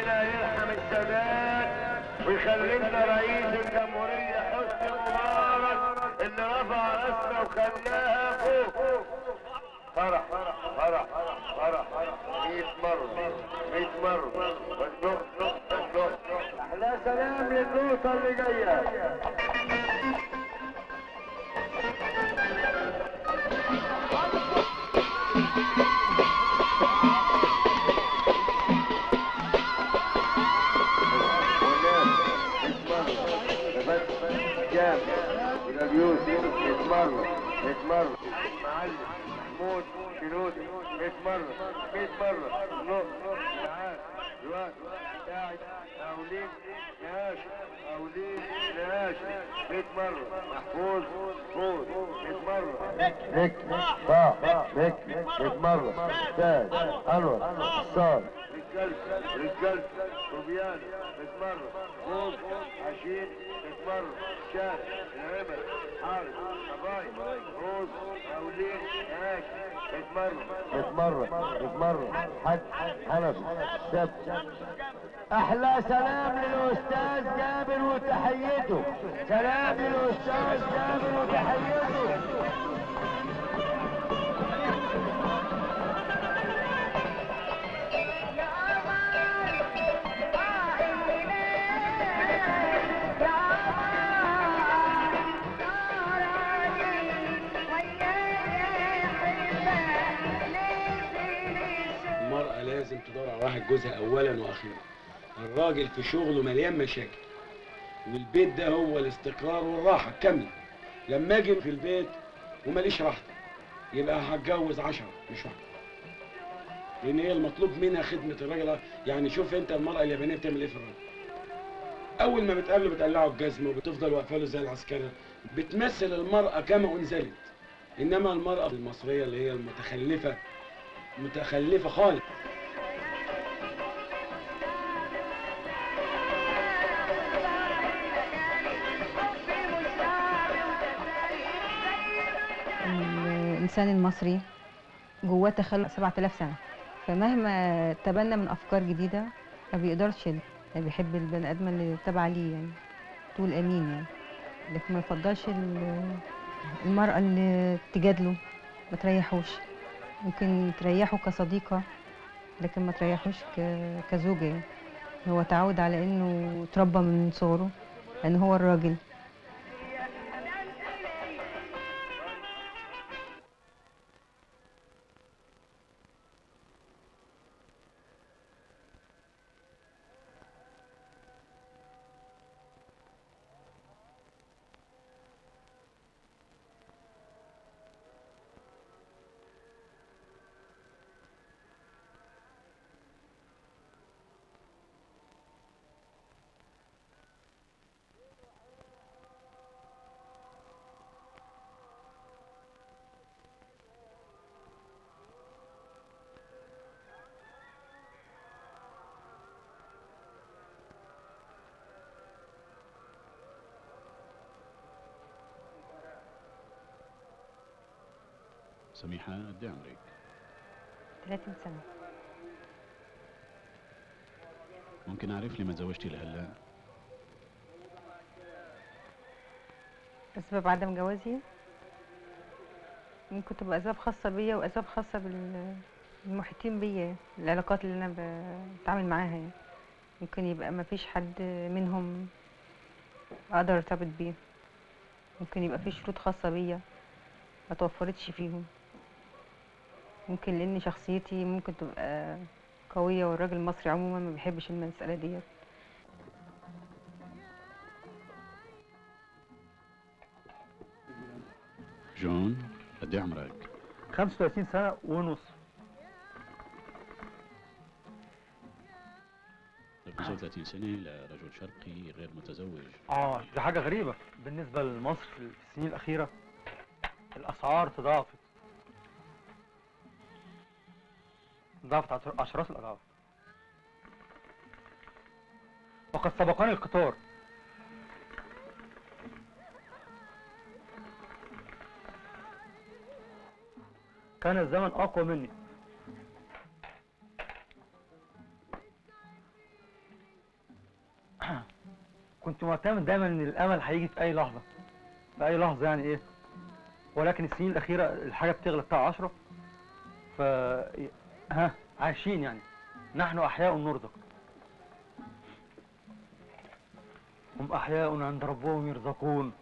ربنا يرحم السادات ويخلي لنا رئيس الجمهورية حسني مبارك اللي رفع راسنا وخلاها فوق فرح فرح فرح 100 مرة 100 مرة مزنوق مزنوق أحلى سلام للنوطة اللي جاية مرة معلم محمود شنود 100 مرة 100 مرة نص تعال دلوقتي قاعد أولين نهاش أولين نهاش 100 مرة محفوظ فوز 100 مرة لك صح لك 100 مرة تاج أنور صار رجال رجال صبيان 100 مرة فوز عشير 100 مرة شاد العمل حارس صبايا روز أولين نهاش 100 مرة 100 مرة 100 مرة حج حنف سبت احلى سلام للاستاذ جابر وتحيته سلام للاستاذ جابر وتحيته المرأة لازم تدور على راحة جوزها أولا وأخيرا الراجل في شغله مليان مشاكل والبيت ده هو الاستقرار والراحة الكاملة لما أجي في البيت وماليش راحة يبقى هتجوز عشرة مش واحدة لأن هي المطلوب منها خدمة الراجل يعني شوف أنت المرأة اليابانية بتعمل إيه في الراجل أول ما بتقابله بتقلعه الجزمة وبتفضل واقفة له زي العسكرة بتمثل المرأة كما أنزلت إنما المرأة المصرية اللي هي المتخلفة متخلفة خالص الإنسان المصري جواه تخلق 7000 سنة فمهما تبنى من أفكار جديدة ما بيقدرش يعني بيحب البني آدم اللي تابعة ليه يعني تقول أمين يعني لكن ما يفضلش ال- المرأة اللي تجادله ما تريحوش ممكن تريحه كصديقة لكن ما تريحوش ك- كزوجة يعني هو تعود على إنه اتربى من صغره لأن هو الراجل سميحة قد إيه عمرك؟ 30 سنة ممكن أعرف لي ما تزوجتي لهلا؟ أسباب عدم جوازي ممكن تبقى أسباب خاصة بيا وأسباب خاصة بالمحيطين بيا العلاقات اللي أنا بتعامل معاها يعني ممكن يبقى ما فيش حد منهم أقدر أرتبط بيه ممكن يبقى في شروط خاصة بيا ما توفرتش فيهم ممكن لأن شخصيتي ممكن تبقى قوية والراجل المصري عموما ما بيحبش المسألة ديت جون قد إيه عمرك؟ 35 سنة ونص 35 سنة لرجل شرقي غير متزوج اه دي حاجة غريبة بالنسبة لمصر في السنين الأخيرة الأسعار تضاعفت ضعفت عشر- عشرات الأضعاف وقد سبقني القطار كان الزمن أقوى مني كنت معتمد دايما ان الامل هيجي في اي لحظه في اي لحظه يعني ايه ولكن السنين الاخيره الحاجه بتغلى بتاع 10 ف ها عايشين يعني نحن احياء نرزق هم احياء عند ربهم يرزقون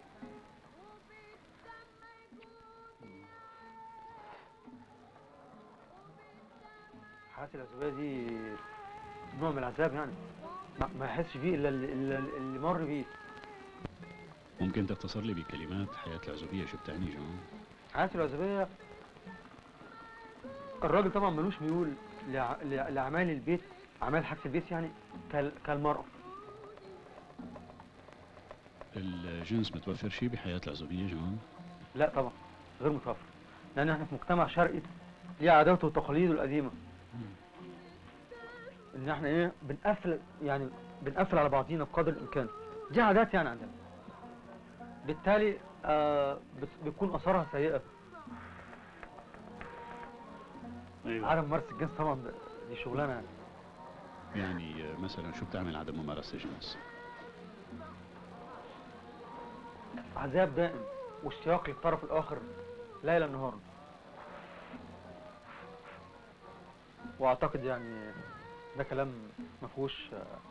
حياة العزوبية دي نوع من العذاب يعني ما, ما يحسش بيه الا اللي, إلا اللي مر بيه ممكن تختصر لي بكلمات حياة العزوبية شو بتعني جون؟ حياة العزوبية الراجل طبعا ملوش ميول لع- لع- لأعمال البيت أعمال حاجة البيت يعني كال- كالمرأة الجنس متوفر شيء بحياة العزوبية جون؟ لا طبعا غير متوفر لأن احنا في مجتمع شرقي ليه عاداته وتقاليده القديمة إن احنا إيه بنقفل يعني بنقفل على بعضينا بقدر الإمكان دي عادات يعني عندنا بالتالي آه بت- بتكون آثارها سيئة عدم ممارسة الجنس طبعا ده- دي شغلانة يعني يعني آه، مثلا شو بتعمل عدم ممارسة الجنس؟ عذاب دائم واشتياق للطرف الآخر ليلا نهارا وأعتقد يعني ده كلام ما فيهوش آه،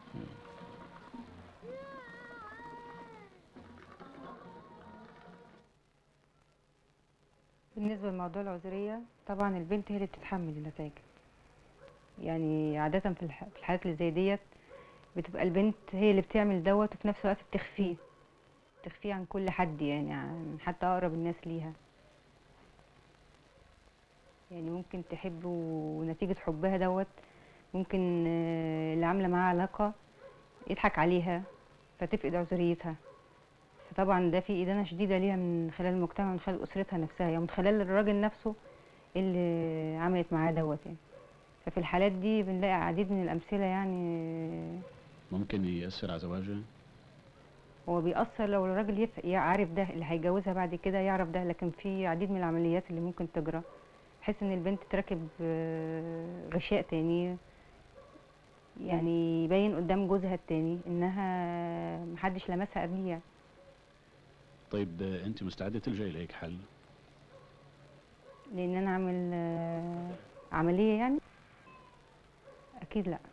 بالنسبة لموضوع العذرية طبعا البنت هي اللي بتتحمل النتائج يعني عادة في الح- في الحالات اللي زي ديت بتبقى البنت هي اللي بتعمل دوت وفي نفس الوقت بتخفيه بتخفيه عن كل حد يعني عن حتى أقرب الناس ليها يعني ممكن تحب ونتيجة حبها دوت ممكن آه، اللي عاملة معاها علاقة يضحك عليها فتفقد عذريتها فطبعا ده في إدانة شديدة ليها من خلال المجتمع من خلال أسرتها نفسها يعني من خلال الراجل نفسه اللي عملت معاه دوت يعني ففي الحالات دي بنلاقي عديد من الأمثلة يعني ممكن يأثر على زواجها؟ هو بيأثر لو الراجل يف- يعرف ده اللي هيجوزها بعد كده يعرف ده لكن في عديد من العمليات اللي ممكن تجرى بحيث ان البنت تركب آه، غشاء تاني يعني يبين قدام جوزها التاني انها محدش لمسها قبليها طيب آه، أنت مستعدة تلجأي لهيك حل؟ لان انا اعمل آه، عملية يعني اكيد لا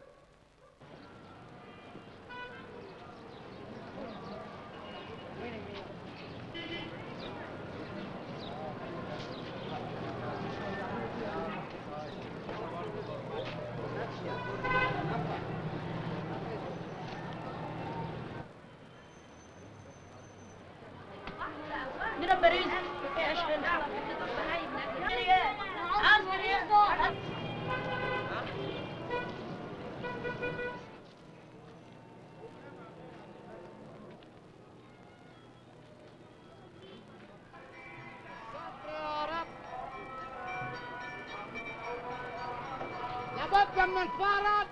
من باريس ايش لابد من نتفارق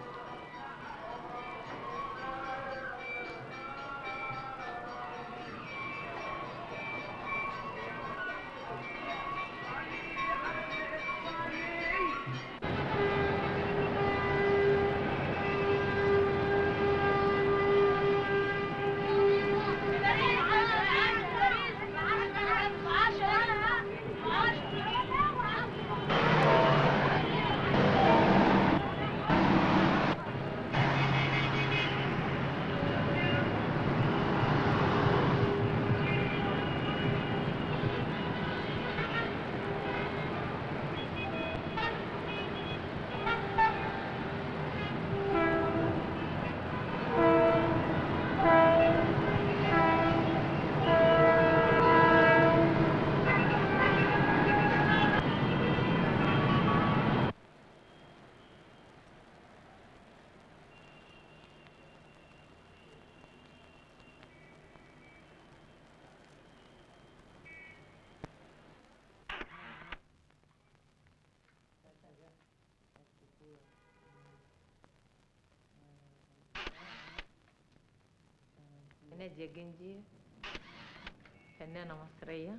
نادية جندي فنانة مصرية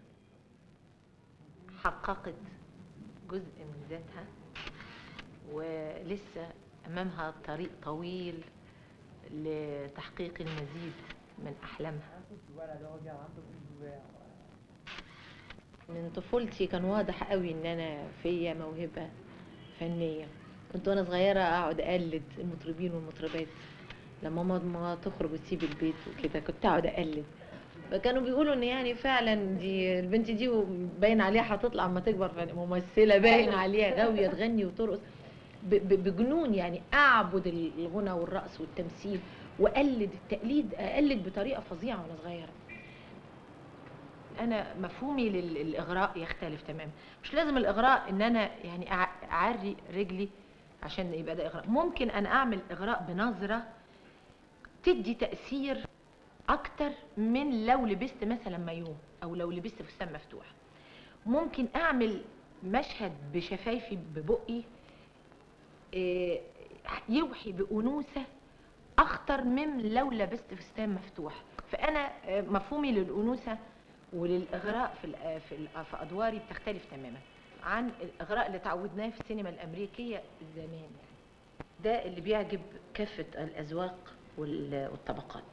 حققت جزء من ذاتها ولسه أمامها طريق طويل لتحقيق المزيد من أحلامها من طفولتي كان واضح قوي ان انا فيا موهبه فنيه كنت وانا صغيره اقعد اقلد المطربين والمطربات لما ماما تخرج وتسيب البيت وكده كنت اقعد اقلد فكانوا بيقولوا ان يعني فعلا دي البنت دي باين عليها هتطلع اما تكبر فن- ممثله باين عليها غاويه تغني وترقص ب- ب- بجنون يعني اعبد الغنى والرقص والتمثيل واقلد التقليد اقلد بطريقه فظيعه وانا صغيره انا مفهومي لل- للاغراء يختلف تماما مش لازم الاغراء ان انا يعني أع- اعري رجلي عشان يبقى ده اغراء ممكن انا اعمل اغراء بنظره تدي تاثير اكتر من لو لبست مثلا مايو او لو لبست فستان مفتوح ممكن اعمل مشهد بشفايفي ببقي إيه، يوحي بانوثه اخطر من لو لبست فستان مفتوح فانا آه، مفهومي للانوثه وللاغراء في الأ- في الأ- في ادواري بتختلف تماما عن الاغراء اللي تعودناه في السينما الامريكيه زمان يعني ده اللي بيعجب كافه الاذواق وال- والطبقات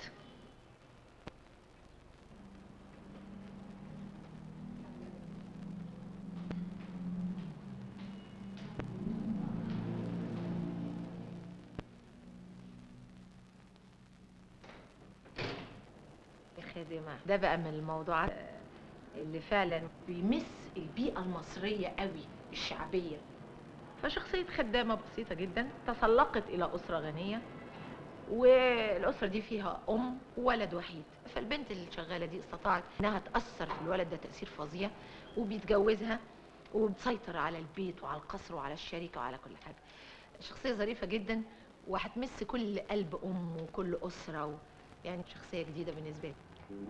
يا خادمة ده بقى من الموضوعات اللي فعلا بيمس البيئة المصرية قوي الشعبية فشخصية خدامة بسيطة جدا تسلقت إلى أسرة غنية والأسرة دي فيها أم وولد وحيد فالبنت اللي شغالة دي استطاعت إنها تأثر في الولد ده تأثير فظيع وبيتجوزها وبتسيطر على البيت وعلى القصر وعلى الشركة وعلى كل حاجة شخصية ظريفة جدا وهتمس كل قلب أم وكل أسرة و... يعني شخصية جديدة بالنسبة لي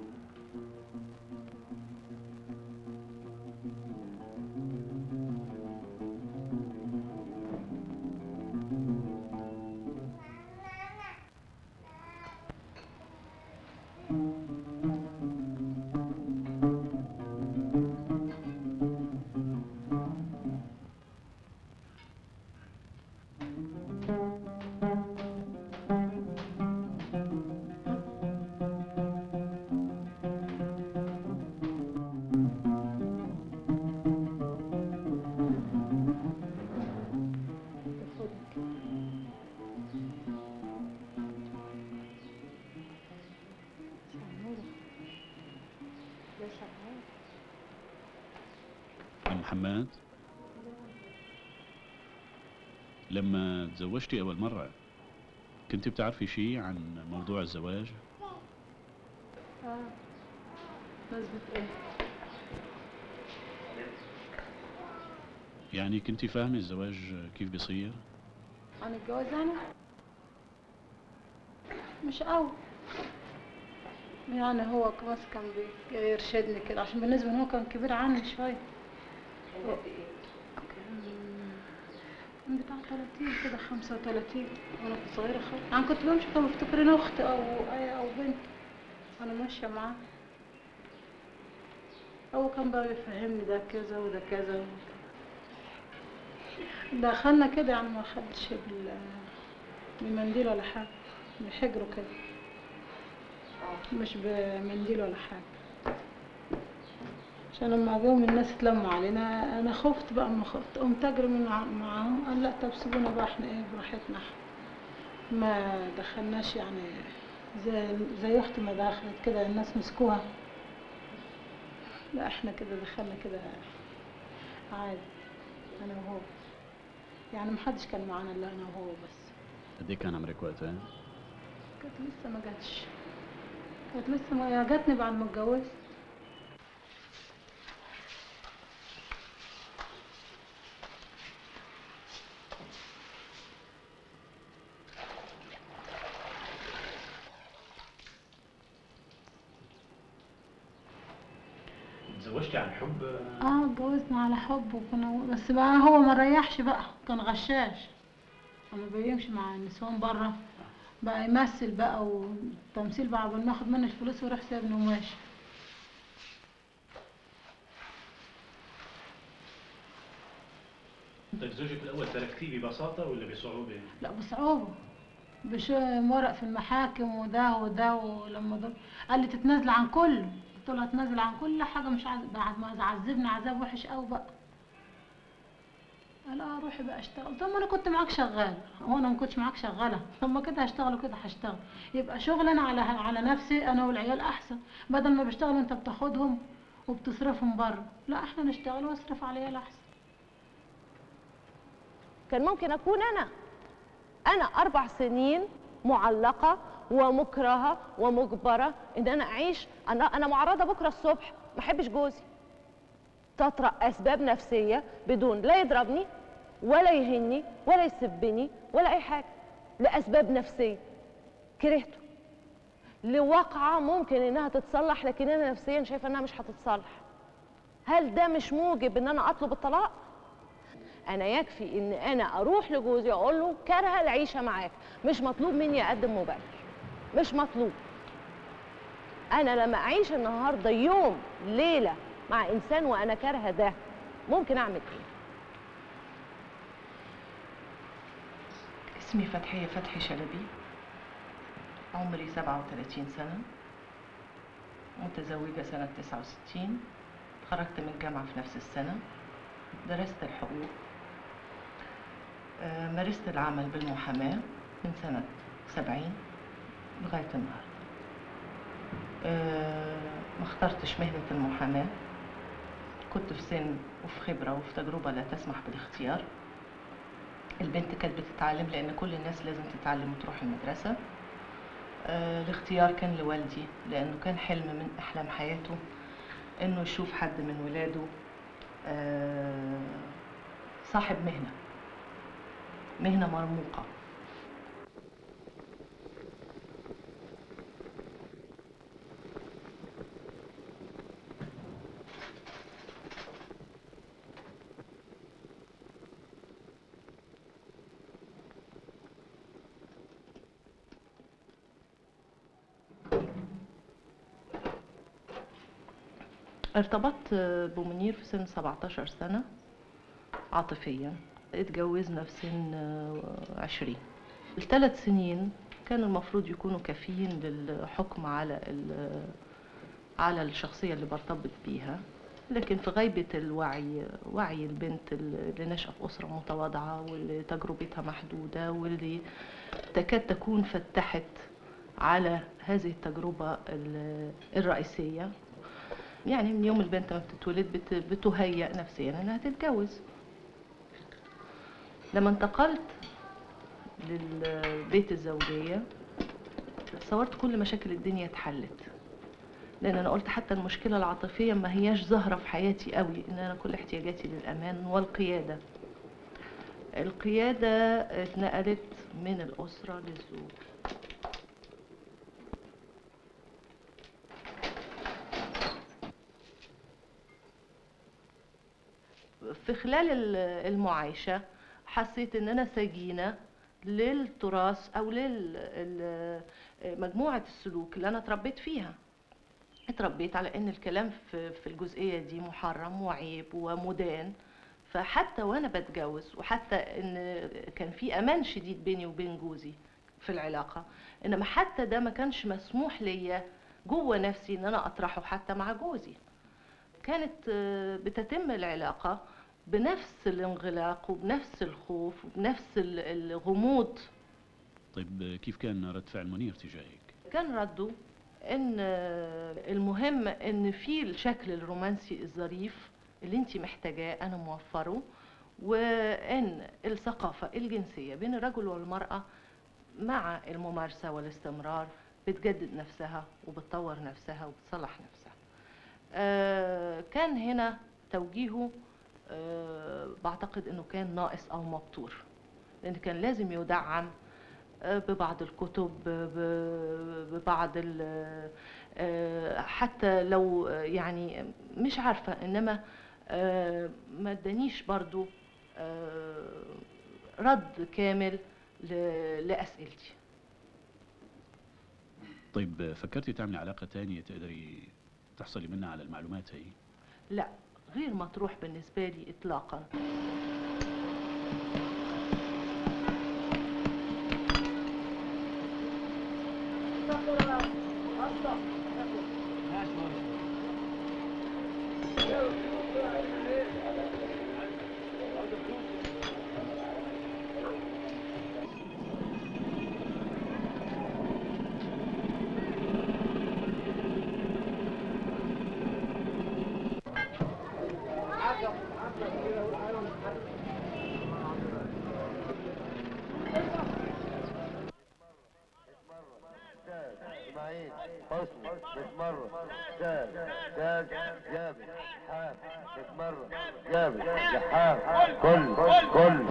أم حماد لما تزوجتي أول مرة كنت بتعرفي شيء عن موضوع الزواج؟ نسبة ايه؟ يعني كنت فاهمة الزواج كيف بيصير؟ عن الجواز يعني؟ مش قوي يعني هو بس كان بيرشدني كده عشان بالنسبة ان هو كان كبير عني شوية كان بتاع 30 كده 35 وانا كنت صغيرة خالص انا كنت بمشي كان مفتكرين اختي او اي او بنت وانا ماشية معاه هو كان بقى بيفهمني ده كذا وده كذا دخلنا كده يعني ما خدش بال بمنديل ولا حاجة بحجره كده مش بمنديل ولا حاجة عشان لما جم الناس اتلموا علينا انا خفت بقى ما خفت قمت اجري من ع- معاهم قال لا طب سيبونا بقى احنا ايه براحتنا احنا ما دخلناش يعني زي زي اختي ما دخلت كده الناس مسكوها لا احنا كده دخلنا كده عادي انا وهو يعني محدش كان معانا الا انا وهو بس قد إيه كان عمرك وقتها؟ كانت لسه ما جاتش كانت لسه ما جاتني بعد ما اتجوزت تزوجتي عن حب اه اتجوزنا على حب وكنا بس بقى هو ما ريحش بقى كان غشاش لما بيمشي مع النسوان بره بقى يمثل بقى والتمثيل بقى قبل ما ياخد مني الفلوس ويروح سايبني وماشي انت زوجك الأول تركتيه ببساطة ولا بصعوبة؟ لا بصعوبة بش ورق في المحاكم وده وده ولما ده قال لي تتنازل عن كله قلت له هتنازل عن كل حاجه مش عايز بعد ما عذبني عذاب وحش قوي بقى قال اه روحي بقى اشتغل طب ما انا كنت معاك شغال هو انا ما كنتش معاك شغاله طب ما كده هشتغل وكده هشتغل يبقى شغل انا على على نفسي انا والعيال احسن بدل ما بشتغل انت بتاخدهم وبتصرفهم بره لا احنا نشتغل واصرف على العيال احسن كان ممكن اكون انا انا اربع سنين معلقه ومكرهه ومجبره ان انا اعيش انا انا معرضه بكره الصبح ما احبش جوزي تطرأ اسباب نفسيه بدون لا يضربني ولا يهني ولا يسبني ولا اي حاجه لاسباب نفسيه كرهته لواقعه ممكن انها تتصلح لكن انا نفسيا شايفه انها مش هتتصلح هل ده مش موجب ان انا اطلب الطلاق انا يكفي ان انا اروح لجوزي اقول له كارهه العيشه معاك مش مطلوب مني اقدم مبرر مش مطلوب انا لما اعيش النهارده يوم ليله مع انسان وانا كارهه ده ممكن اعمل ايه اسمي فتحية فتحي شلبي عمري 37 سنة متزوجة سنة 69 خرجت من الجامعة في نفس السنة درست الحقوق آه، مارست العمل بالمحاماة من سنة 70 لغاية النهاردة آه، ما اخترتش مهنة المحاماة كنت في سن وفي خبرة وفي تجربة لا تسمح بالاختيار البنت كانت بتتعلم لأن كل الناس لازم تتعلم وتروح المدرسة آه، الاختيار كان لوالدي لأنه كان حلم من أحلام حياته إنه يشوف حد من ولاده آه، صاحب مهنة مهنة مرموقة ارتبطت بمنير في سن 17 سنة عاطفيا اتجوزنا في سن عشرين الثلاث سنين كان المفروض يكونوا كافيين للحكم على ال- على الشخصية اللي برتبط بيها لكن في غيبة الوعي وعي البنت اللي نشأة في أسرة متواضعة واللي تجربتها محدودة واللي تكاد تكون فتحت على هذه التجربة ال- الرئيسية يعني من يوم البنت ما بتتولد بت- بتهيأ نفسيا انها تتجوز لما انتقلت للبيت الزوجية تصورت كل مشاكل الدنيا اتحلت لان انا قلت حتى المشكلة العاطفية ما هياش ظاهرة في حياتي قوي ان انا كل احتياجاتي للامان والقيادة القيادة اتنقلت من الأسرة للزوج في خلال ال- المعايشة حسيت ان انا سجينة للتراث او لمجموعة السلوك اللي انا اتربيت فيها اتربيت على ان الكلام في في الجزئية دي محرم وعيب ومدان فحتى وانا بتجوز وحتى ان كان في امان شديد بيني وبين جوزي في العلاقة انما حتى ده ما كانش مسموح ليا جوه نفسي ان انا اطرحه حتى مع جوزي كانت آه، بتتم العلاقة بنفس الانغلاق وبنفس الخوف وبنفس ال- الغموض طيب كيف كان رد فعل منير تجاهك؟ كان رده ان آه، المهم ان في الشكل الرومانسي الظريف اللي انت محتاجاه انا موفره وان الثقافة الجنسية بين الرجل والمرأة مع الممارسة والاستمرار بتجدد نفسها وبتطور نفسها وبتصلح نفسها آه، كان هنا توجيهه آه، بعتقد انه كان ناقص او مبتور لان كان لازم يدعم آه، ببعض الكتب ب- ببعض ال- آه، حتى لو آه، يعني مش عارفة انما آه، ما ادانيش برضو آه، رد كامل ل- لأسئلتي طيب فكرتي تعملي علاقة تانية تقدري تحصلي منها على المعلومات هي؟ لا غير مطروح بالنسبة لي إطلاقا اسماعيل حسني بتمرن سال سال جابر حام بتمرن جابر جحام كل كل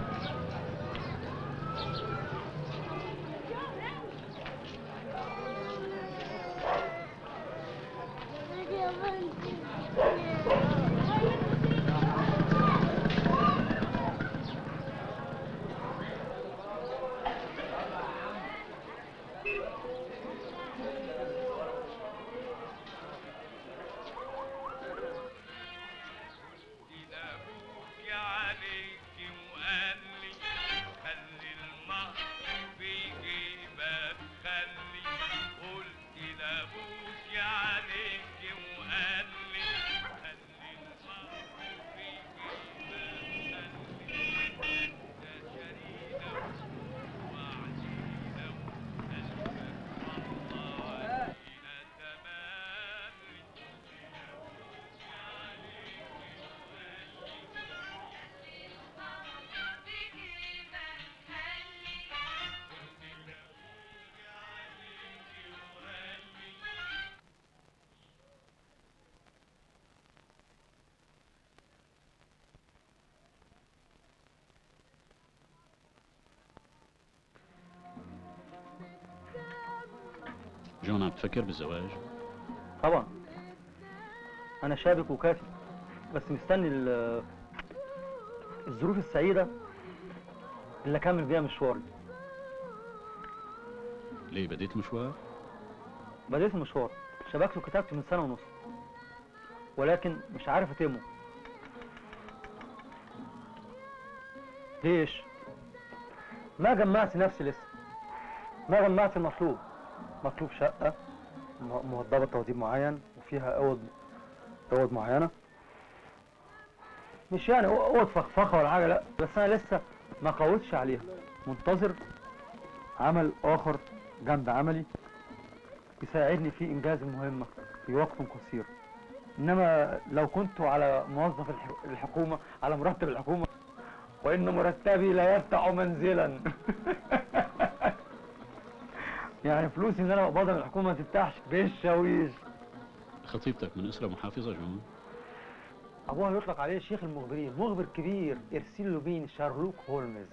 يا عليك وقال لي خلي المهر في جيبك خلي قلت لابوك يا عليك وقال لي خلي المهر في جيبك خلي انت شريده وعديده قلبك والله الى تمام جون عم تفكر بالزواج طبعا انا شابك وكافي بس مستني ال- الظروف السعيده اللي اكمل بيها مشواري ليه بديت مشوار بديت المشوار شبكته كتبت من سنه ونص ولكن مش عارف اتمه ليش ما جمعت نفسي لسه ما جمعت المطلوب مطلوب شقه م- موضبه توضيب معين وفيها اوض اوض معينه مش يعني أو- اوض فخفخه ولا حاجه لا بس انا لسه ما قوتش عليها منتظر عمل اخر جنب عملي يساعدني في انجاز المهمه في وقت قصير انما لو كنت على موظف الح- الحكومه على مرتب الحكومه وان مرتبي لا يفتح منزلا يعني فلوسي ان انا بقبضها من الحكومه ما تفتحش بالشاويش خطيبتك من أسرة محافظة جون ابوها يطلق عليه شيخ المخبرين مخبر كبير ارسل له بين شارلوك هولمز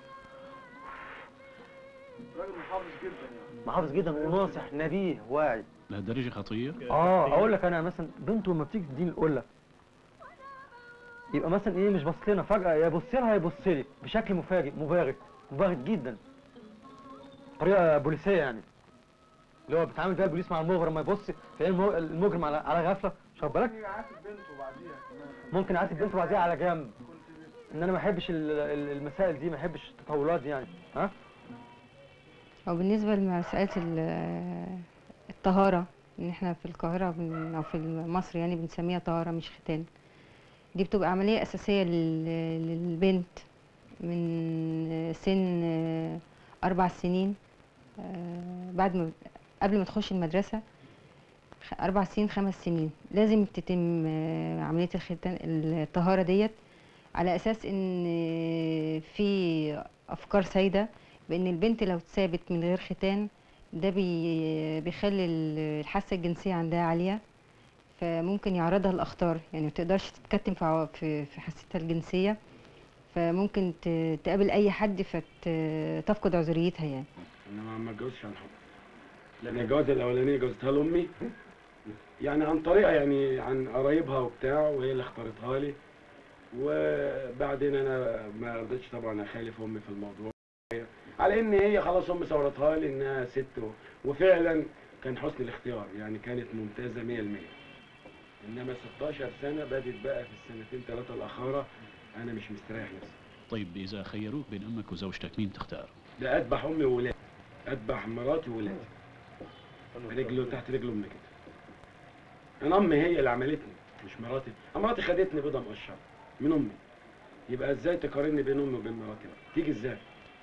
راجل محافظ جدا يعني محافظ جدا وناصح نبيه واعي لهالدرجة خطير اه اقول لك انا مثلا بنته لما بتيجي تديني القله يبقى مثلا ايه مش باص لنا فجاه يا يبص لها يبص لي بشكل مفاجئ مباغت مباغت جدا طريقه بوليسيه يعني اللي هو بيتعامل فيها البوليس مع المغرم ما يبص في المو- المجرم على على غفله مش واخد بالك عاتب بنته بعديها كمان ممكن اعاتب بنته بعديها على جنب ان انا ما احبش ال- ال- المسائل دي ما احبش التطاولات دي يعني ها أو بالنسبة لمسألة ال- الطهارة إن إحنا في القاهرة بن- أو في مصر يعني بنسميها طهارة مش ختان دي بتبقى عملية أساسية لل- للبنت من سن أربع سنين آه، بعد ما قبل ما تخش المدرسة خ- أربع سنين خمس سنين لازم تتم آه، عملية الختان الطهارة ديت على أساس إن في أفكار سايدة بان البنت لو اتثابت من غير ختان ده بي بيخلي ال- الحاسه الجنسيه عندها عاليه فممكن يعرضها لاخطار يعني ما تقدرش تتكتم في عوا- في في حاستها الجنسيه فممكن ت- تقابل اي حد فتفقد عذريتها يعني انا ما- ما اتجوزتش عن حب لان الجوازه الاولانيه جوزتها لامي يعني عن طريقه يعني عن قرايبها وبتاع وهي اللي اختارتها لي وبعدين انا ما رضيتش طبعا اخالف امي في الموضوع على ان هي خلاص امي صورتها لي انها ست و- وفعلا كان حسن الاختيار يعني كانت ممتازه 100% انما 16 سنه بدت بقى في السنتين ثلاثه الاخاره انا مش مستريح نفسي طيب إذا خيروك بين أمك وزوجتك مين تختار؟ ده اذبح امي وولادي اذبح مراتي وولادي رجله تحت رجل امي كده انا امي هي اللي عملتني مش مراتي أنا مراتي خدتني بيضه مقشره من امي يبقى ازاي تقارني بين امي وبين مراتي بقى؟ تيجي ازاي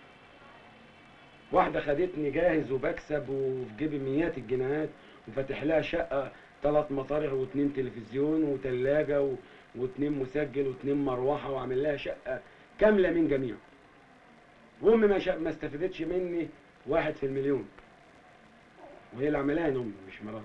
واحده خدتني جاهز وبكسب وفي جيبي مئات الجنيهات وفاتح لها شقه ثلاث مطارح واثنين تلفزيون وثلاجه و... واثنين مسجل واثنين مروحه وعامل لها شقه كامله من جميع وامي ما, شا... ما استفادتش مني واحد في المليون وهي اللي عاملاها امي مش مراتي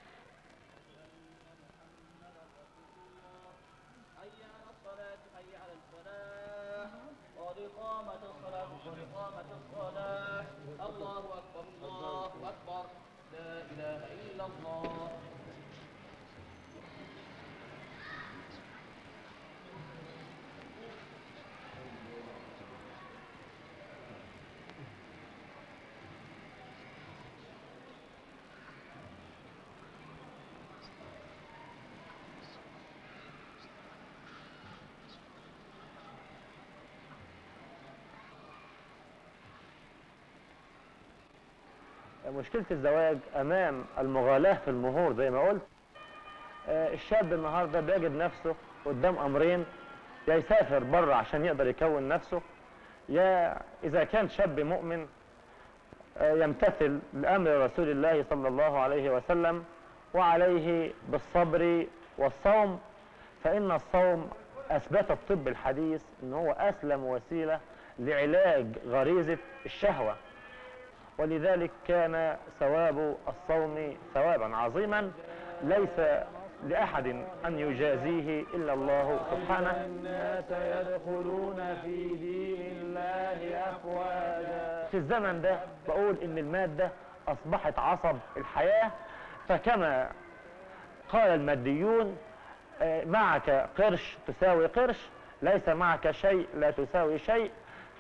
مشكلة الزواج أمام المغالاة في المهور زي ما قلت آه، الشاب النهاردة بيجد نفسه قدام أمرين يا يسافر بره عشان يقدر يكون نفسه يا إذا كان شاب مؤمن آه، يمتثل لأمر رسول الله صلى الله عليه وسلم وعليه بالصبر والصوم فإن الصوم أثبت الطب الحديث أنه هو أسلم وسيلة لعلاج غريزة الشهوة ولذلك كان ثواب الصوم ثوابا عظيما ليس لأحد أن يجازيه إلا الله سبحانه الناس يدخلون في دين الله أفواجا في الزمن ده بقول إن المادة أصبحت عصب الحياة فكما قال الماديون آه، معك قرش تساوي قرش ليس معك شيء لا تساوي شيء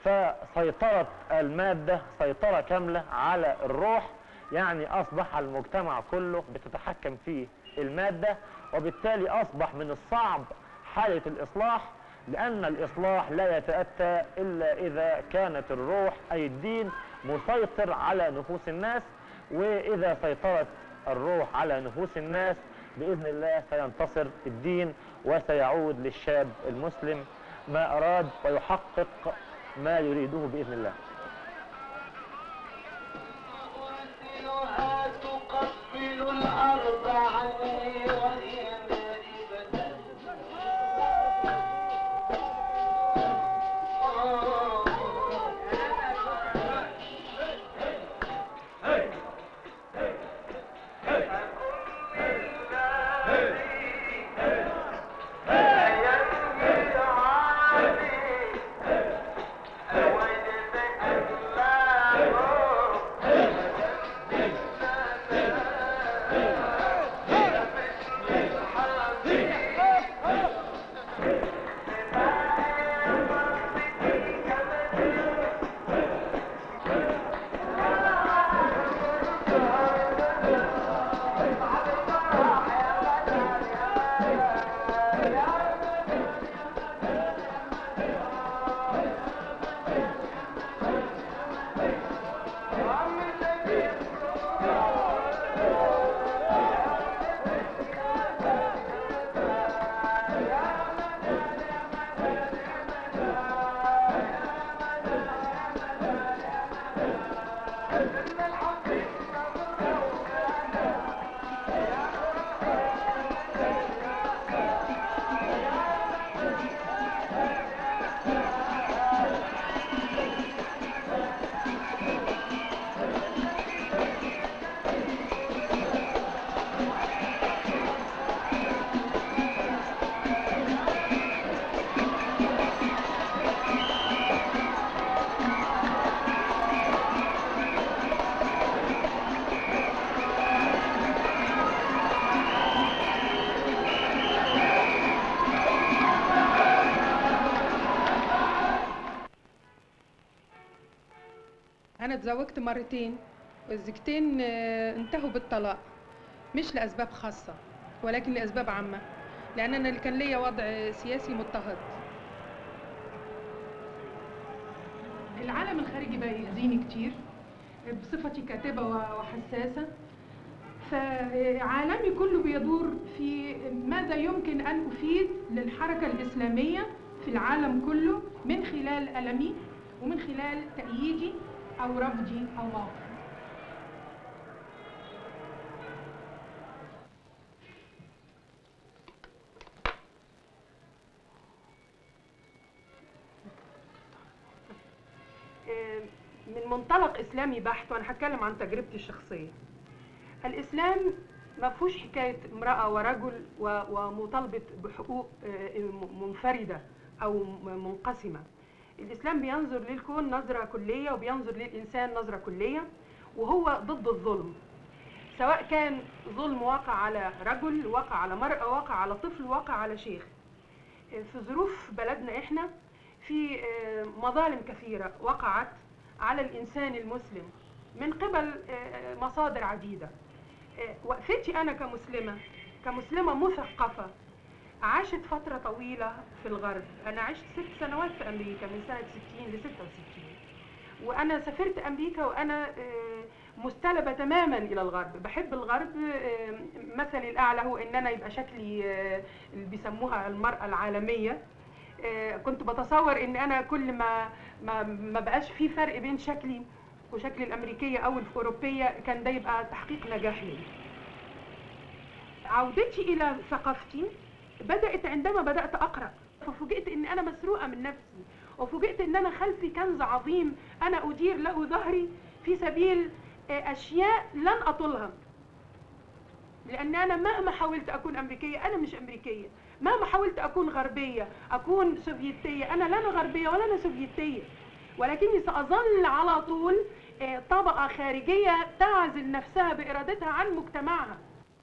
فسيطرة المادة سيطرة كاملة على الروح يعني أصبح المجتمع كله بتتحكم فيه المادة وبالتالي أصبح من الصعب حالة الإصلاح لأن الإصلاح لا يتأتى إلا إذا كانت الروح أي الدين مسيطر على نفوس الناس وإذا سيطرت الروح على نفوس الناس بإذن الله سينتصر الدين وسيعود للشاب المسلم ما أراد ويحقق ما يريده بإذن الله تقبل الأرض عني وهي نائبة أنا اتزوجت مرتين والزوجتين آه، انتهوا بالطلاق مش لأسباب خاصة ولكن لأسباب عامة لأن أنا اللي كان ليا وضع سياسي مضطهد العالم الخارجي بقى يأذيني كتير بصفتي كاتبة و- وحساسة فعالمي كله بيدور في ماذا يمكن أن أفيد للحركة الإسلامية في العالم كله من خلال ألمي ومن خلال تأييدي أو رفضي أو موقفي من منطلق اسلامي بحت وانا هتكلم عن تجربتي الشخصيه الاسلام ما فيهوش حكايه امراه ورجل و- ومطالبه بحقوق آه، منفرده او م- منقسمه الاسلام بينظر للكون نظره كليه وبينظر للانسان نظره كليه وهو ضد الظلم سواء كان ظلم واقع على رجل واقع على مرأة واقع على طفل واقع على شيخ في ظروف بلدنا احنا في آه، مظالم كثيرة وقعت على الإنسان المسلم من قبل آه، مصادر عديدة آه، وقفتي أنا كمسلمة كمسلمة مثقفة عاشت فترة طويلة في الغرب أنا عشت ست سنوات في أمريكا من سنة 60 ل 66 وأنا سافرت أمريكا وأنا آه، مستلبة تماما إلى الغرب بحب الغرب آه، مثلي الأعلى هو إن أنا يبقى شكلي آه، اللي بيسموها المرأة العالمية آه، كنت بتصور ان انا كل ما ما ما بقاش في فرق بين شكلي وشكل الامريكيه او الاوروبيه كان ده يبقى تحقيق نجاح لي عودتي الى ثقافتي بدات عندما بدات اقرا ففوجئت ان انا مسروقه من نفسي وفوجئت ان انا خلفي كنز عظيم انا ادير له ظهري في سبيل آه، اشياء لن اطلها لان انا مهما حاولت اكون امريكيه انا مش امريكيه مهما حاولت اكون غربيه اكون سوفيتيه انا لا انا غربيه ولا انا سوفيتيه ولكني ساظل على طول آه، طبقه خارجيه تعزل نفسها بارادتها عن مجتمعها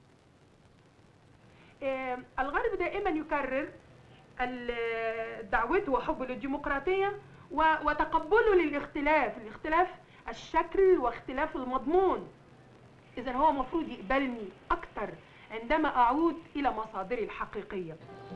آه، الغرب دائما يكرر ال- دعوته وحبه للديمقراطيه و- وتقبله للاختلاف الاختلاف الشكل واختلاف المضمون إذا هو المفروض يقبلني أكثر عندما أعود إلى مصادري الحقيقية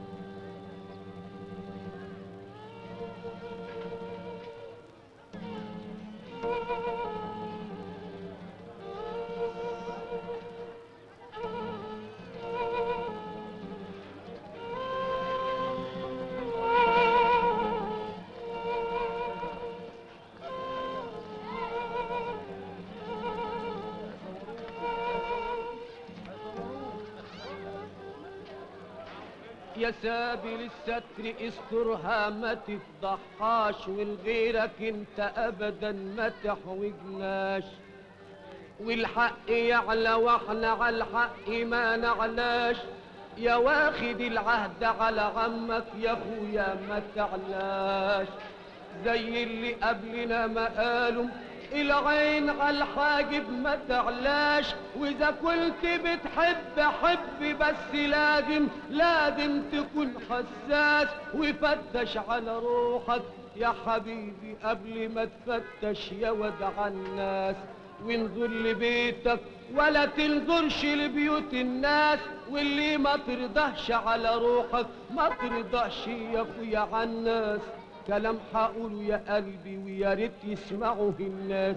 يا سابل الستر استرها ما تفضحهاش والغيرك انت ابدا ما تحوجناش والحق يعلى واحنا على الحق ما نعلاش يا واخد العهد على عمك يا اخويا ما تعلاش زي اللي قبلنا ما قالوا العين على الحاجب ما تعلاش واذا كنت بتحب حب بس لازم لازم تكون حساس وفتش على روحك يا حبيبي قبل ما تفتش يا ودع الناس وانظر لبيتك ولا تنظرش لبيوت الناس واللي ما ترضاش على روحك ما ترضاش يا اخويا على الناس كلام هقوله يا قلبي ويا ريت يسمعه الناس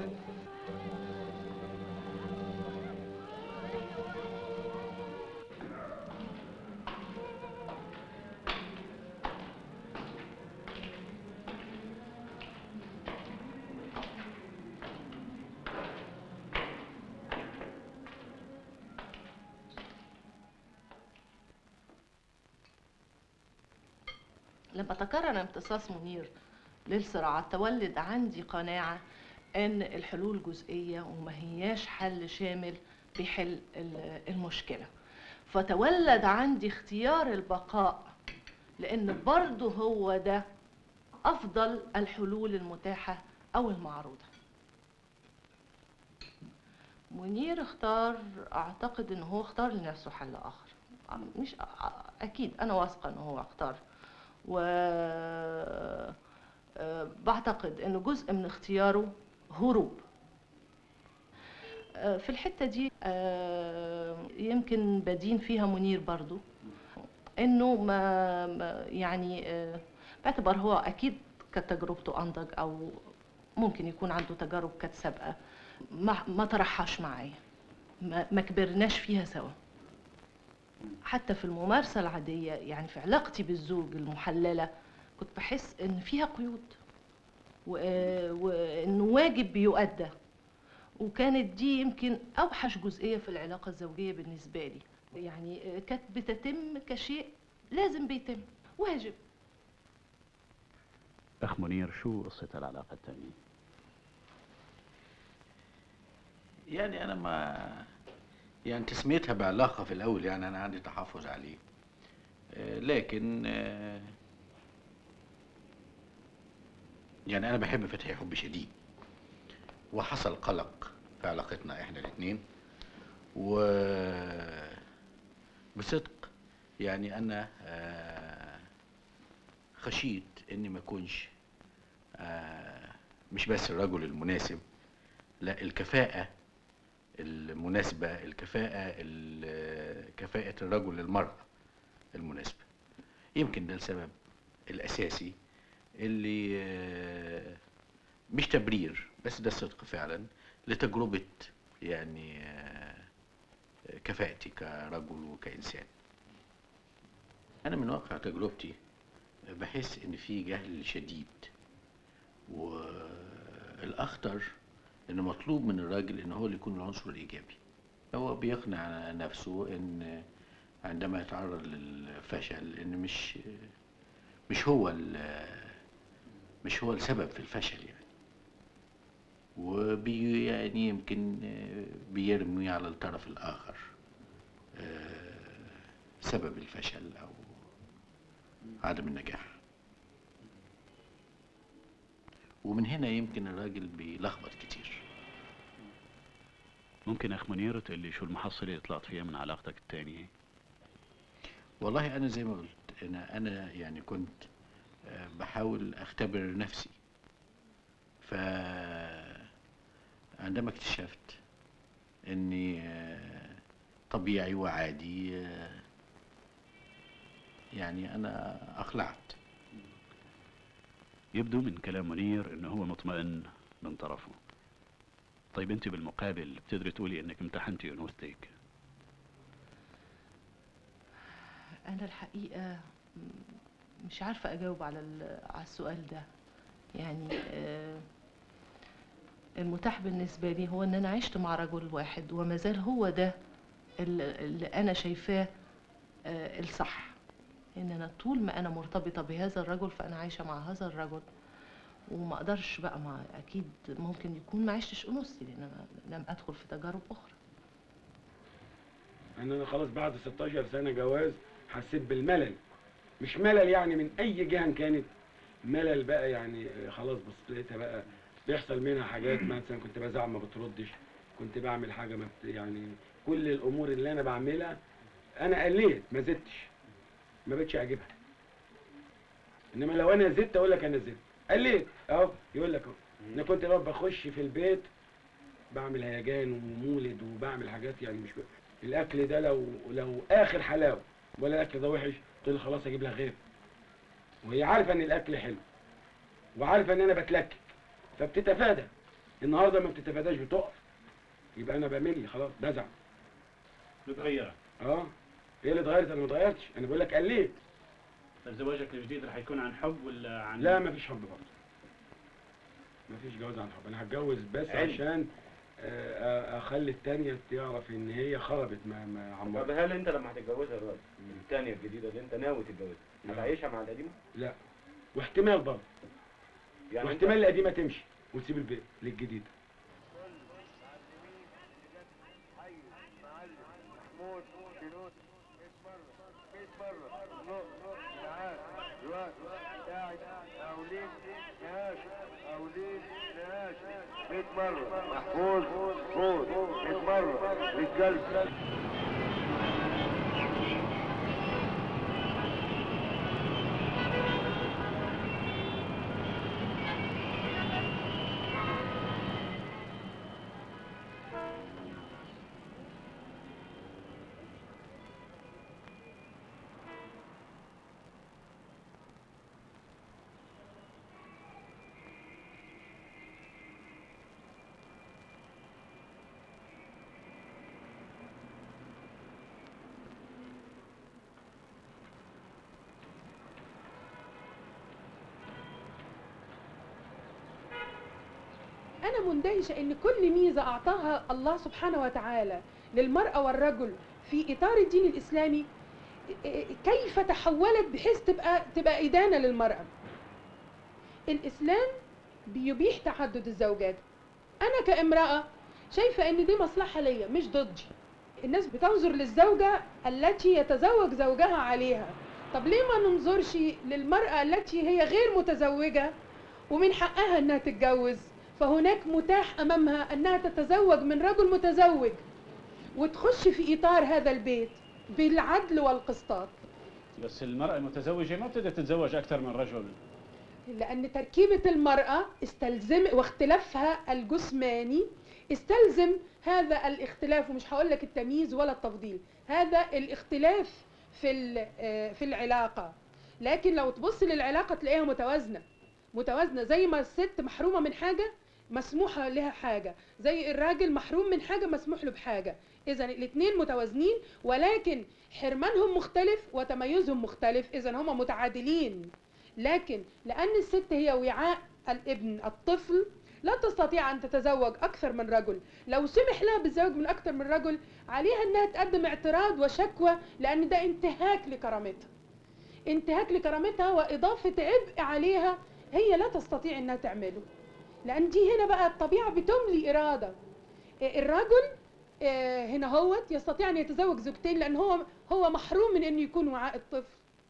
لما تكرر امتصاص منير للصراعات تولد عندي قناعة ان الحلول جزئية وما هياش حل شامل بيحل ال- المشكلة فتولد عندي اختيار البقاء لان برضه هو ده افضل الحلول المتاحة او المعروضة منير اختار اعتقد ان هو اختار لنفسه حل اخر مش اكيد انا واثقة ان هو اختار و آه، بعتقد انه جزء من اختياره هروب آه، في الحتة دي آه، يمكن بدين فيها منير برضو انه ما ما- يعني آه، باعتبار هو اكيد كانت تجربته انضج او ممكن يكون عنده تجارب كانت سابقه ما ما طرحهاش معايا ما ما كبرناش فيها سوا حتى في الممارسة العادية يعني في علاقتي بالزوج المحللة كنت بحس إن فيها قيود و- وإنه واجب بيؤدى وكانت دي يمكن أوحش جزئية في العلاقة الزوجية بالنسبة لي يعني كانت بتتم كشيء لازم بيتم واجب أخ منير شو قصة العلاقة الثانية؟ يعني انا ما يعني تسميتها بعلاقه في الاول يعني انا عندي تحفظ عليه آه، لكن آه، يعني انا بحب فتحي حب شديد وحصل قلق في علاقتنا احنا الاثنين و بصدق يعني انا آه، خشيت اني ما اكونش آه، مش بس الرجل المناسب لا الكفاءة المناسبة الكفاءة ال- كفاءة الرجل للمرأة المناسبة يمكن ده السبب الأساسي اللي آه، مش تبرير بس ده الصدق فعلا لتجربة يعني آه، كفاءتي كرجل وكإنسان أنا من واقع تجربتي بحس إن في جهل شديد والأخطر إن مطلوب من الراجل إن هو اللي يكون العنصر الإيجابي هو بيقنع نفسه إن عندما يتعرض للفشل إن مش مش هو ال- مش هو السبب في الفشل يعني وبي يعني يمكن بيرمي على الطرف الآخر آه، سبب الفشل أو عدم النجاح ومن هنا يمكن الراجل بيلخبط كتير ممكن أخ منير تقول لي شو المحصلة اللي طلعت فيها من علاقتك الثانية؟ والله انا زي ما قلت انا انا يعني كنت آه، بحاول اختبر نفسي ف عندما اكتشفت اني آه، طبيعي وعادي آه، يعني انا اخلعت يبدو من كلام منير انه هو مطمئن من طرفه طيب انت بالمقابل بتقدري تقولي انك امتحنتي انوثتك أنا الحقيقة م- مش عارفة أجاوب على ال- على السؤال ده يعني آه، المتاح بالنسبة لي هو إن أنا عشت مع رجل واحد وما زال هو ده ال- اللي أنا شايفاه آه، الصح إن أنا طول ما أنا مرتبطة بهذا الرجل فأنا عايشة مع هذا الرجل وما أقدرش بقى مع أكيد ممكن يكون ما عشتش أنوثتي لأن أنا لم أدخل في تجارب أخرى ان انا خلاص بعد 16 سنه جواز حسيت بالملل مش ملل يعني من اي جهه إن كانت ملل بقى يعني آه، خلاص بص لقيتها بقى بيحصل منها حاجات مثلا كنت بزعل ما بتردش كنت بعمل حاجه ما بت يعني كل الامور اللي انا بعملها انا قليت ما زدتش ما بقتش اعجبها انما لو انا زدت اقول لك انا زدت قليت اهو يقول لك اهو انا كنت بقى بخش في البيت بعمل هيجان ومولد وبعمل حاجات يعني مش ب... الاكل ده لو لو اخر حلاوه ولا الاكل ده وحش تقول لي خلاص اجيب لها غير وهي عارفه ان الاكل حلو وعارفه ان انا بتلكك فبتتفادى النهارده ما بتتفاداش بتقف يبقى انا بمل خلاص بزعل متغيرة اه ايه اللي اتغيرت انا ما اتغيرتش انا بقول لك قليت طيب زواجك الجديد رح يكون عن حب ولا عن لا مفيش حب برضه مفيش جواز عن حب انا هتجوز بس علم. عشان آه، آه، اخلي التانية تعرف ان هي خربت ما ما طب عمرت هل انت لما هتتجوزها دلوقتي الثانيه الجديده اللي انت ناوي تتجوزها هتعيشها مع القديمه؟ لا واحتمال برضه يعني واحتمال انت- القديمه تمشي وتسيب البيت للجديد محمود شنود 100 مرة 100 مرة نو نو تعال الوقت قاعد أولين نهاش أولين نهاش 100 مرة محفوظ فوز 100 مرة للقلب انا مندهشه ان كل ميزه اعطاها الله سبحانه وتعالى للمراه والرجل في اطار الدين الاسلامي كيف تحولت بحيث تبقى تبقى ادانه للمراه الاسلام بيبيح تعدد الزوجات انا كامراه شايفه ان دي مصلحه ليا مش ضدي الناس بتنظر للزوجه التي يتزوج زوجها عليها طب ليه ما ننظرش للمراه التي هي غير متزوجه ومن حقها انها تتجوز فهناك متاح امامها انها تتزوج من رجل متزوج وتخش في اطار هذا البيت بالعدل والقسطاط بس المرأة المتزوجة ما بتقدر تتزوج أكثر من رجل لأن تركيبة المرأة استلزم واختلافها الجسماني استلزم هذا الاختلاف ومش هقول لك التمييز ولا التفضيل هذا الاختلاف في ال- آه، في العلاقة لكن لو تبص للعلاقة تلاقيها متوازنة متوازنة زي ما الست محرومة من حاجة مسموحة لها حاجة زي الراجل محروم من حاجة مسموح له بحاجة إذا الاثنين متوازنين ولكن حرمانهم مختلف وتميزهم مختلف إذا هما متعادلين لكن لأن الست هي وعاء الابن الطفل لا تستطيع أن تتزوج أكثر من رجل لو سمح لها بالزواج من أكثر من رجل عليها أنها تقدم اعتراض وشكوى لأن ده انتهاك لكرامتها انتهاك لكرامتها وإضافة عبء عليها هي لا تستطيع أنها تعمله لأن دي هنا بقى الطبيعة بتملي إرادة إيه، الرجل آه، هنا هوت يستطيع أن يتزوج زوجتين لأن هو هو محروم من أنه يكون وعاء الطفل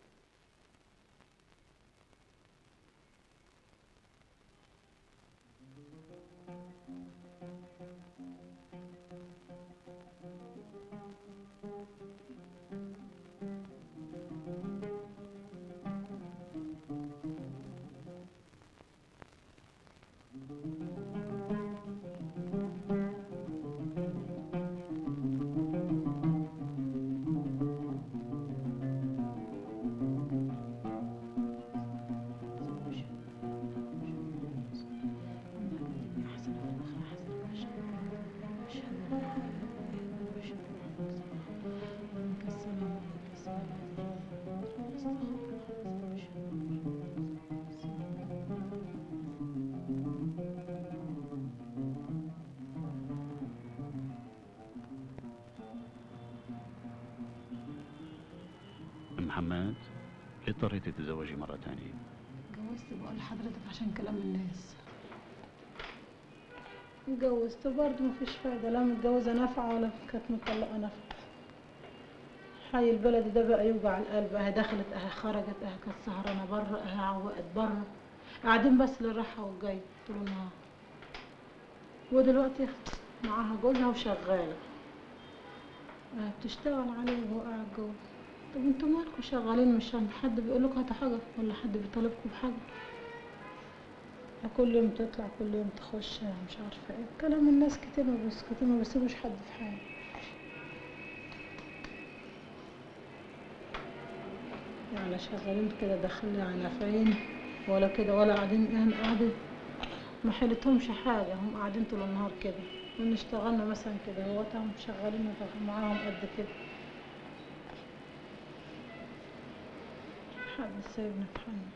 محمد ليه اضطريتي تتزوجي مرة ثانية؟ اتجوزت بقول لحضرتك عشان كلام الناس اتجوزت برضه مفيش فايدة لا متجوزة نافعة ولا كانت مطلقة نافعة حي البلد ده بقى يوجع القلب اهي دخلت اهي خرجت اهي كانت سهرانة بره اهي عوقت بره قاعدين بس للراحة والجاي طول النهار ودلوقتي معاها جوزها وشغالة اهي بتشتغل عليه وهو قاعد جوه طب انتوا مالكوا شغالين مش عشان حد بيقول لكم هاتوا حاجة ولا حد بيطالبكم بحاجة كل يوم تطلع كل يوم تخش مش عارفة ايه كلام الناس كتير ما بس كتير ما بيسيبوش حد في حاله يعني شغالين كده داخلين على نافعين ولا كده ولا قاعدين احنا قاعدين ما حيلتهمش حاجة هم قاعدين طول النهار كده وإن اشتغلنا مثلا كده هو هم شغالين معاهم قد كده حد سايبنا في حالنا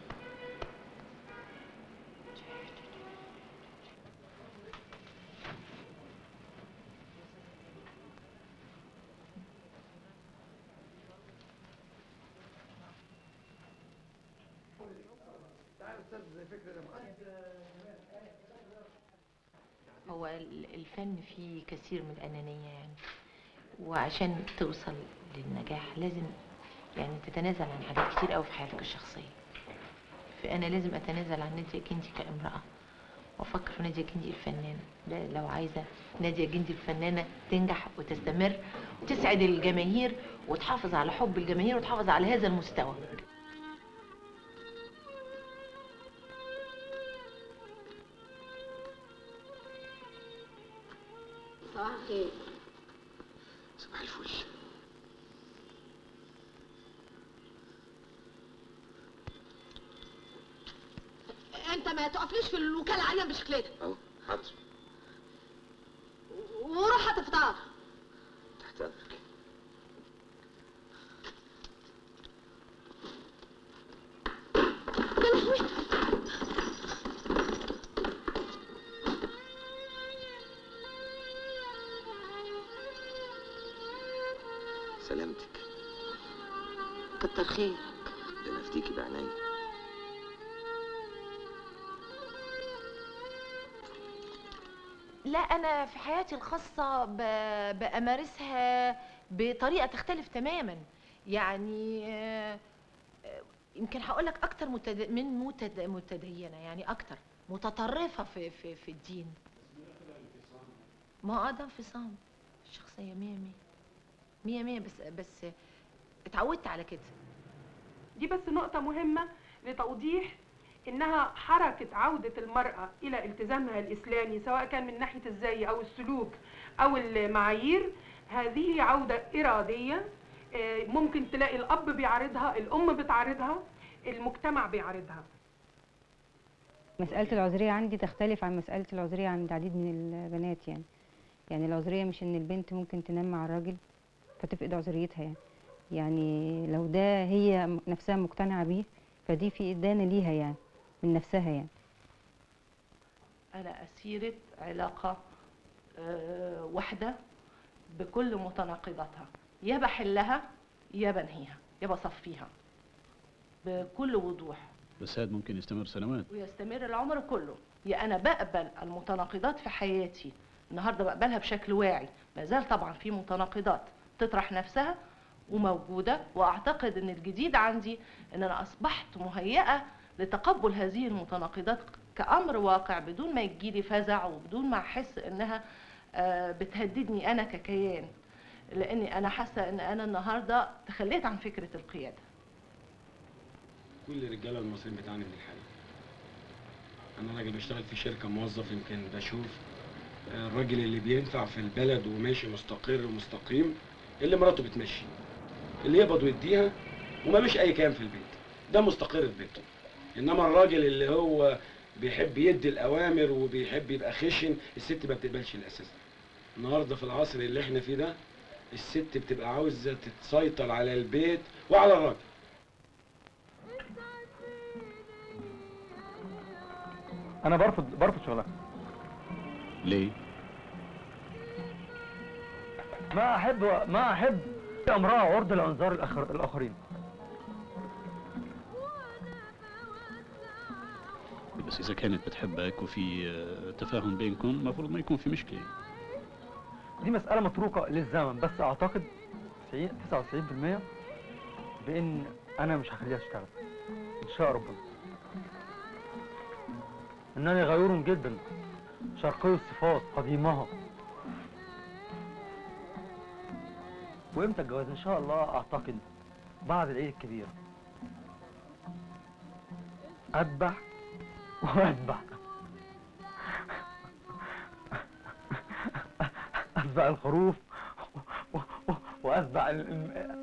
هو ال- الفن فيه كثير من الأنانية يعني وعشان توصل للنجاح لازم يعني تتنازل عن حاجات كتير قوي في حياتك الشخصية فأنا لازم أتنازل عن نادية جندي كامرأة وأفكر في نادية جندي الفنانة لا لو عايزة نادية جندي الفنانة تنجح وتستمر وتسعد الجماهير وتحافظ على حب الجماهير وتحافظ على هذا المستوى صباح الخير صباح الفل انت ما تقفليش في الوكاله عليا بالشكل ده اهو حاضر وروح هات الفطار تحت امرك يا لهوي خيرك ده انا افديكي بعينيا لا انا في حياتي الخاصه ب... بامارسها بطريقه تختلف تماما يعني آه، آه، يمكن هقول لك اكتر متد... من متد... متدينه يعني اكتر متطرفه في في في الدين ما اه ده انفصام الشخصيه مية مية مية مية بس بس اتعودت على كده دي بس نقطة مهمة لتوضيح إنها حركة عودة المرأة إلى التزامها الإسلامي سواء كان من ناحية الزي أو السلوك أو المعايير هذه عودة إرادية آه، ممكن تلاقي الأب بيعارضها الأم بتعارضها المجتمع بيعارضها مسألة العذرية عندي تختلف عن مسألة العذرية عند عديد من البنات يعني يعني العذرية مش إن البنت ممكن تنام مع الراجل فتفقد عذريتها يعني يعني لو ده هي نفسها مقتنعة بيه فدي في إدانة ليها يعني من نفسها يعني أنا أسيرة علاقة آه، واحدة بكل متناقضاتها يا بحلها يا بنهيها يا بصفيها بكل وضوح بس هذا ممكن يستمر سنوات ويستمر العمر كله يا أنا بقبل المتناقضات في حياتي النهارده بقبلها بشكل واعي ما زال طبعا في متناقضات تطرح نفسها وموجودة وأعتقد أن الجديد عندي أن أنا أصبحت مهيئة لتقبل هذه المتناقضات كأمر واقع بدون ما يجيلي فزع وبدون ما أحس أنها آه، بتهددني أنا ككيان لأني أنا حاسة أن أنا النهاردة تخليت عن فكرة القيادة كل الرجاله المصريين بتعاني من الحاله انا راجل بشتغل في شركه موظف يمكن بشوف الراجل اللي بينفع في البلد وماشي مستقر ومستقيم اللي مراته بتمشي اللي يقبض ويديها ومالوش اي كلام في البيت ده مستقر في بيته انما الراجل اللي هو بيحب يدي الاوامر وبيحب يبقى خشن الست ما بتقبلش الاساس النهارده في العصر اللي احنا فيه ده الست بتبقى عاوزه تتسيطر على البيت وعلى الراجل انا برفض برفض شغلها ليه؟ ما احب ما احب امراه عرضه لانظار الآخر الاخرين بس إذا كانت بتحبك وفي آه، تفاهم بينكم المفروض ما يكون في مشكلة دي مسألة متروكة للزمن بس أعتقد 90 99% بإن أنا مش هخليها تشتغل إن شاء ربنا إنني غيور جدا شرقي الصفات قديمها وإمتى الجواز إن شاء الله أعتقد بعد العيد الكبير أذبح وأذبح أذبح الخروف و- و- وأذبح ال- الم-